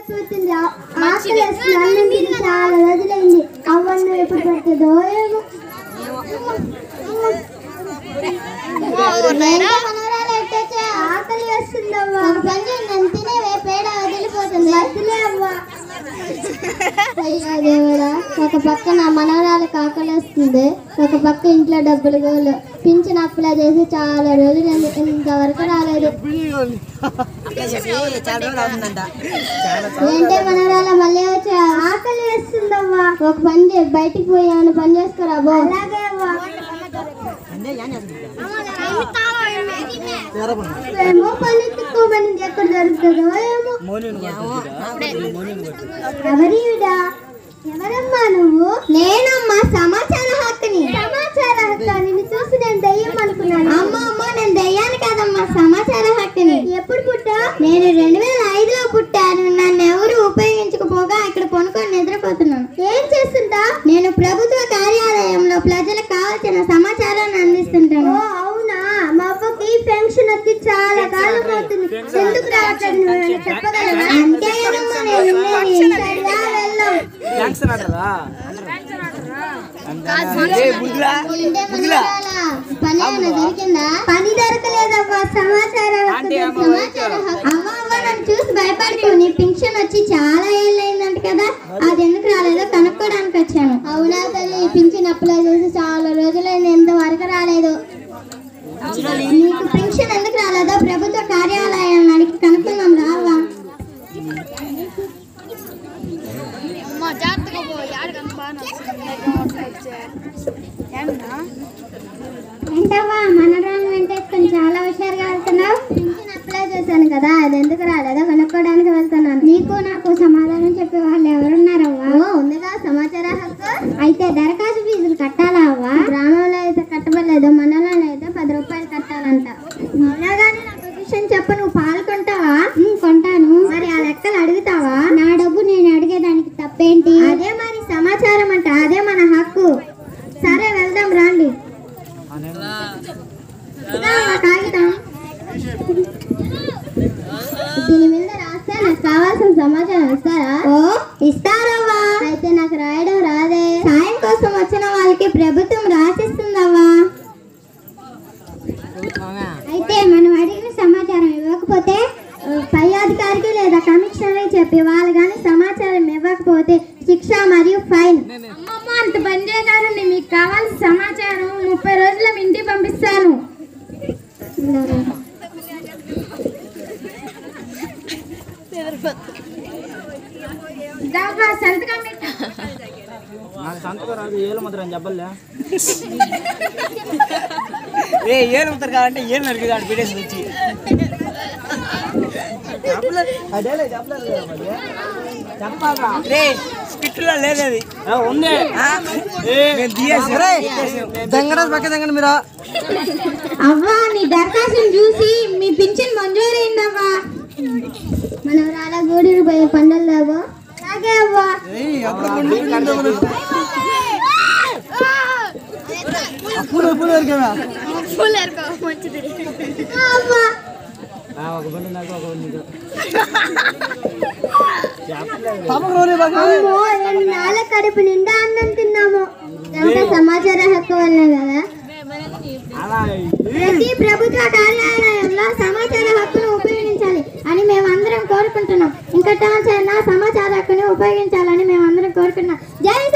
చూస్తుంది ఆకలి వేస్తుంది అన్నం తిని చాలా రోజులైంది అవ్వన్ను ఎప్పుడు పెడుతుందో ఏమో ఆకలి వేస్తుంది అవ్వ పని చేయండి తినేవే పేడ వదిలిపోతుంది వదిలే అవ్వ అయ్యో దేవుడా ఒక పక్క నా మనవరాలకు ఆకలి వస్తుంది ఒక పక్క ఇంట్లో డబ్బులు గోలు పింఛన్ అప్లై చేసి చాలా రోజులు అయింది. ఇంతవరకు రాలేదు ఏంటే మనవరాల మళ్ళీ వచ్చా ఆకలి వేస్తుందవ్వా ఒక పని చేయి బయటికి పోయి ఏమైనా పని చేసుకురా బో అలాగే అవ్వా ఏమో పని తిక్కుమని ఎక్కడ దొరుకుతుందో ఏమో ఎవరివిడా ఎవరమ్మా నువ్వు నేనమ్మా సమాచార హక్కుని సమాచార హక్కు నిన్ను చూసి నేను దయ్యం అనుకున్నాను అమ్మ అమ్మ నేను దయ్యాన్ని కాదమ్మా సమాచార హక్కుని ఎప్పుడు పుట్టా నేను రెండు వేల ఐదులో పుట్టాను నన్ను ఎవరు ఉపయోగించకపోగా ఇక్కడ కొనుక్కొని నిద్రపోతున్నాను ఏం చేస్తుంటా నేను ప్రభుత్వ కార్యాలయంలో ప్రజలకు కావాల్సిన సమాచారాన్ని అందిస్తుంటాను అవునా మా అవ్వకి పెన్షన్ వచ్చి చాలా కాలం అవుతుంది ఎందుకు రావట్లేదు నువ్వు చెప్పగలవా అంతే కదమ్మా నేను ఉండేది. సరిగా వెళ్ళాం పని ఏమైనా దొరికిందా పని దొరకలేదవ్వా సమాచారం సమాచారం అమ్మ అవ్వ నన్ను చూసి భయపడుతూ నీ పింఛన్ వచ్చి చాలా ఏళ్ళైందంట కదా అది ఎందుకు రాలేదో కనుక్కోడానికి వచ్చాను అవునా తల్లి ఈ పింఛన్ అప్లై చేసి చాలా రోజులైంది ఎంతవరకు రాలేదు నీకు పింఛన్ ఎందుకు రాలేదో ప్రభుత్వ కార్యాలయాన్ని అడిగి కనుక్కుందాం రావా ఏంటవ్వా మనరాలను వెంటేసుకొని చాలా హుషారుగా వెళ్తున్నావు పింఛన్ అప్లై చేశాను కదా అది ఎందుకు రాలేదో కనుక్కోవడానికి వెళ్తున్నాను నీకు నాకు సమాధానం చెప్పే వాళ్ళు ఎవరున్నారవ్వా ఓ ఉందిగా సమాచార హక్కు అయితే దరఖాస్తు ఫీజులు కట్టాలా అవ్వా గ్రామంలో అయితే కట్టబడలేదు మనలో అయితే పది రూపాయలు కట్టాలంట అవునా కానీ నాకు ఒక విషయం చెప్పు నువ్వు పాల్గొంటావా కొంటాను మరి ఆ లెక్కలు అడుగుతావా నా డబ్బు నేను అడిగేదానికి తప్పేంటి అదే మరి సమాచారం అంట అదే మన హక్కు సరే వెళ్దాం రాండి ఇదా మా కాగితం దీని మీద రాస్తే నాకు కావాల్సిన సమాచారం ఇస్తారా ఓ ఇస్తారవ్వా అయితే నాకు రాయడం రాదే సాయం కోసం వచ్చిన వాళ్ళకి ప్రభుత్వం రాసిస్తుందవ్వా అయితే మనం అడిగిన సమాచారం ఇవ్వకపోతే ఆ, పై అధికారికి లేదా కమిషనర్కి చెప్పి వాళ్ళు కానీ సమాచారం ఇవ్వకపోతే శిక్ష మరియు ఫైన్ అమ్మమ్మ అంత పని చేయకండి మీకు కావాల్సిన సమాచారం ముప్పై రోజుల మీ ఇంటికి పంపిస్తాను ఇదవ్వా, సంతకం పెట్టు. నాకు సంతకం రాదు ఏలు ముద్ర అని చెప్పలే ఏ ఏలు ముద్ర కావాలంటే ఏలు నరికిదాడు పీడేసి వచ్చి చెప్పలేదు అదేలే చెప్పలేదు కదా మరి. చెప్పాలా రే స్కిట్లో లేదు అది ఉంది దంగరాజు పక్క దంగండి మీరు అవ్వా నీ దరఖాస్తుని చూసి మీ పింఛన్ మంజూరైందవ్వా మనం రాలా గూడూరు పోయే పండుగ దాబో అలాగే అవ్వా పూలు పూలు వరకేనా అవ్వా ఒక బండి నాకు ఒక బండి నీకు. తమకు రోజు బాగా అమ్మో రెండు నాళ్ళ కడుపు నిండా అన్నం తిన్నాము ఇదంతా సమాచార హక్కు వల్ల కదా అలా ప్రతి ప్రభుత్వ కార్యాలయంలో సమాచార హక్కును ఉపయోగించాలి అని మేమందరం కోరుకుంటున్నాం ఇంకా సమాచార హక్కును ఉపయోగించాలని మేమందరం కోరుకుంటున్నాం జై